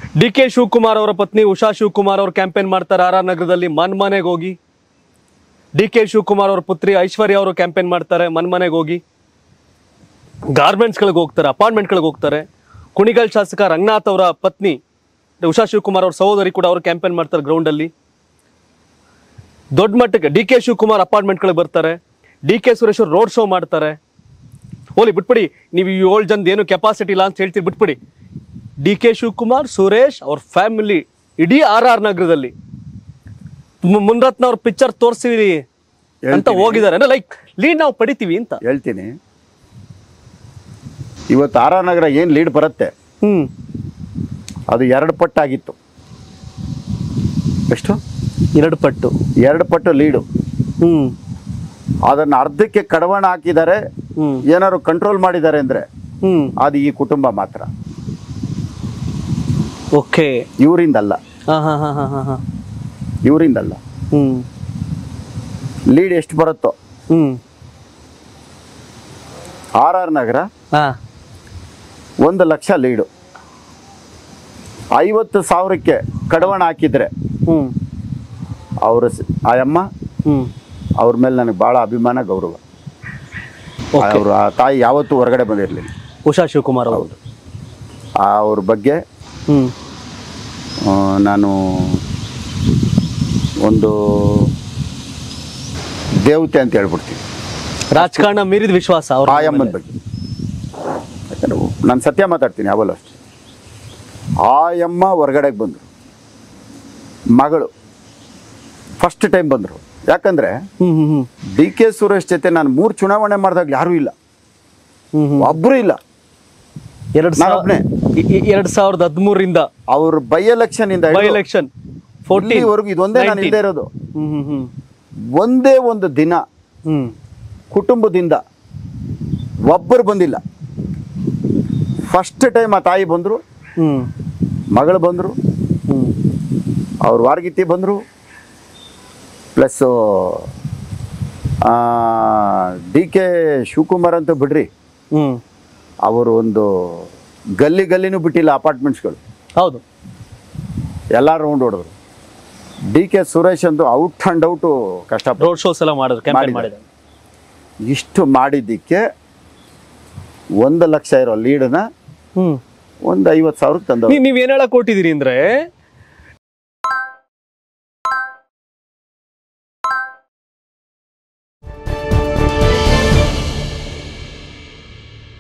D K Shivakumar ಅವರ ಪತ್ನಿ ಉಷಾ ಶಿವಕುಮಾರ್ ಅವರು ಕ್ಯಾಂಪೇನ್ ಮಾಡ್ತಾರೆ ಆರ್ ಆರ್ ನಗರದಲ್ಲಿ ಮನ್ ಮನೆಗೆ ಹೋಗಿ ಡಿ ಕೆ ಶಿವಕುಮಾರ್ ಅವ್ರ ಪುತ್ರಿ ಐಶ್ವರ್ಯ ಅವರು ಕ್ಯಾಂಪೇನ್ ಮಾಡ್ತಾರೆ ಮನ್ ಮನೆಗೆ ಹೋಗಿ ಗಾರ್ಮೆಂಟ್ಸ್ಗಳಿಗೆ ಹೋಗ್ತಾರೆ ಅಪಾರ್ಟ್ಮೆಂಟ್ಗಳಿಗೆ ಹೋಗ್ತಾರೆ ಕುಣಿಗಲ್ ಶಾಸಕ ರಂಗನಾಥ್ ಅವರ ಪತ್ನಿ ಉಷಾ ಶಿವಕುಮಾರ್ ಅವ್ರ ಸಹೋದರಿ ಕೂಡ ಅವರು ಕ್ಯಾಂಪೇನ್ ಮಾಡ್ತಾರೆ ಗ್ರೌಂಡಲ್ಲಿ ದೊಡ್ಡ ಮಟ್ಟಕ್ಕೆ ಡಿ ಕೆ ಶಿವಕುಮಾರ್ ಅಪಾರ್ಟ್ಮೆಂಟ್ಗಳಿಗೆ ಬರ್ತಾರೆ ಡಿ ಕೆ ಸುರೇಶ್ ಅವ್ರು ರೋಡ್ ಶೋ ಮಾಡ್ತಾರೆ ಹೋಲಿ ಬಿಟ್ಬಿಡಿ ನೀವು ಈ ಏಳು ಜನದ ಏನು ಕೆಪಾಸಿಟಿ ಇಲ್ಲ ಅಂತ ಹೇಳ್ತೀರಿ ಬಿಟ್ಬಿಡಿ ಡಿ ಕೆ ಶಿವಕುಮಾರ್ ಸುರೇಶ್ ಅವ್ರ ಫ್ಯಾಮಿಲಿ ಇಡೀ ಆರ್ ಆರ್ ನಗರದಲ್ಲಿ ಮು- ಮುನ್ರತ್ನ ಅವ್ರ ಪಿಕ್ಚರ್ ತೋರಿಸಿರಿ ಅಂತ ಹೇಳ್ತೀನಿ. ಹೋಗಿದ್ದಾರೆ ಅಂದ್ರೆ ಲೈಕ್ ಲೀಡ್ ನಾವು ಪಡಿತೀವಿ ಅಂತ ಹೇಳ್ತೀನಿ ಇವತ್ತು ಆರ್ ಆರ್ ನಗರ ಏನು ಲೀಡ್ ಬರುತ್ತೆ ಹ್ಮ್ ಅದು ಎರಡು ಪಟ್ಟಾಗಿತ್ತು ಎಷ್ಟು ಎರಡು ಪಟ್ಟು ಎರಡು ಪಟ್ಟು ಲೀಡು ಹ್ಮ್ ಅದನ್ನು ಅರ್ಧಕ್ಕೆ ಕಡವಾಣ ಹಾಕಿದ್ದಾರೆ ಹ್ಮ್ ಏನಾದ್ರು ಕಂಟ್ರೋಲ್ ಮಾಡಿದ್ದಾರೆ ಅಂದರೆ ಹ್ಮ್ ಅದು ಈ ಕುಟುಂಬ ಮಾತ್ರ ಓಕೆ ಇವರಿಂದಲ್ಲ ಹಾ ಹಾ ಹಾ ಹಾ ಹಾ ಹಾ ಇವರಿಂದಲ್ಲ ಹ್ಮ್ ಲೀಡ್ ಎಷ್ಟು ಬರುತ್ತೋ ಹ್ಮ್ ಆರ್ ಆರ್ ನಗರ ಹಾ ಒಂದು ಲಕ್ಷ ಲೀಡು ಐವತ್ತು ಸಾವಿರಕ್ಕೆ ಕಡವಾಣ ಹಾಕಿದ್ರೆ ಹ್ಮ್ ಅವರು ಆ ಅಮ್ಮ ಹ್ಮ್ ಅವ್ರ ಮೇಲೆ ನನಗೆ ಭಾಳ ಅಭಿಮಾನ ಗೌರವ ಓಕೆ ಅವರು ಆ ತಾಯಿ ಯಾವತ್ತೂ ಹೊರಗಡೆ ಬಂದಿರಲಿಲ್ಲ ಉಷಾ ಶಿವಕುಮಾರ್ ಅವರು ಅವ್ರ ಬಗ್ಗೆ ಹ್ಮ್ ಆ, ನಾನು ಒಂದು ದೇವತೆ ಅಂತ ಹೇಳ್ಬಿಡ್ತೀನಿ ರಾಜಕಾರಣ ಮೀರಿದ ವಿಶ್ವಾಸ ಅವ್ರ ಆಯಮ್ಮನ ಬಗ್ಗೆ ಯಾಕಂದ್ರೆ ನಾನು ಸತ್ಯ ಮಾತಾಡ್ತೀನಿ ಯಾವಲ್ಲೂ ಅಷ್ಟೇ ಆಯಮ್ಮ ಹೊರಗಡೆಗೆ ಬಂದರು ಮಗಳು ಫಸ್ಟ್ ಟೈಮ್ ಬಂದರು ಯಾಕಂದರೆ ಹ್ಮ್ ಹ್ಮ್ ಹ್ಮ್ ಡಿ ಕೆ ಸುರೇಶ್ ಜೊತೆ ನಾನು ಮೂರು ಚುನಾವಣೆ ಮಾಡಿದಾಗ ಯಾರೂ ಇಲ್ಲ ಹ್ಮ್ ಹ್ಮ್ ಒಬ್ಬರು ಇಲ್ಲ ಎರಡ್ ನಾನೊಬ್ನೇ. ಸಾವಿರ ಎರಡ್ ಸಾವಿರದ ಹದಿಮೂರರಿಂದ ಅವ್ರ ಬೈ ಎಲೆಕ್ಷನ್ ಇಂದ ಬೈ ಎಲೆಕ್ಷನ್ ಫೋರ್ಟೀನ್ ಇಲ್ಲಿವರೆಗೂ ಇದೊಂದೇ ನಾನು ಇಲ್ಲದೆ ಇರೋದು ಹ್ಮ್ ಹ್ಮ್ ಹ್ಮ್ ಒಂದೇ ಒಂದು ದಿನ ಹ್ಮ್ ಕುಟುಂಬದಿಂದ ಒಬ್ಬರು ಬಂದಿಲ್ಲ ಫಸ್ಟ್ ಟೈಮ್ ಆ ತಾಯಿ ಬಂದರು ಹ್ಮ್ ಮಗಳು ಬಂದರು ಹ್ಮ್ ಅವ್ರ ವಾರ್ಗಿತ್ತಿ ಬಂದರು ಪ್ಲಸ್ಸು ಡಿ ಕೆ ಶಿವಕುಮಾರ್ ಅಂತ ಬಿಡ್ರಿ ಹ್ಮ್ ಅವರು ಒಂದು ಗಲ್ಲಿ ಗಲ್ಲಿನೂ ಬಿಟ್ಟಿಲ್ಲ ಅಪಾರ್ಟ್ಮೆಂಟ್ಸ್ಗಳು ಹೌದು ಎಲ್ಲ ರೌಂಡ್ ಹೊಡೆದ್ರು ಡಿ ಕೆ ಸುರೇಶ್ ಅಂದು ಔಟ್ ಆ್ಯಂಡ್ ಔಟು ಕಷ್ಟಪಟ್ಟು ರೋಡ್ ಶೋಸ್ ಎಲ್ಲ ಮಾಡಿದ್ರು ಕ್ಯಾಂಪೇನ್ ಮಾಡಿದ್ದಾರೆ. ಮಾಡಿದ್ದಾರೆ ಇಷ್ಟು ಮಾಡಿದ್ದಕ್ಕೆ ಒಂದು ಲಕ್ಷ ಇರೋ ಲೀಡನ್ನ ಹ್ಮ್ ಒಂದು ಐವತ್ತು ಸಾವಿರಕ್ಕೆ ತಂದವರು ನೀವ್ ನೀವ್ ಏನ್ ಹೇಳಕ್ ಕೊಟ್ಟಿದ್ದೀರಿ ಅಂದ್ರೆ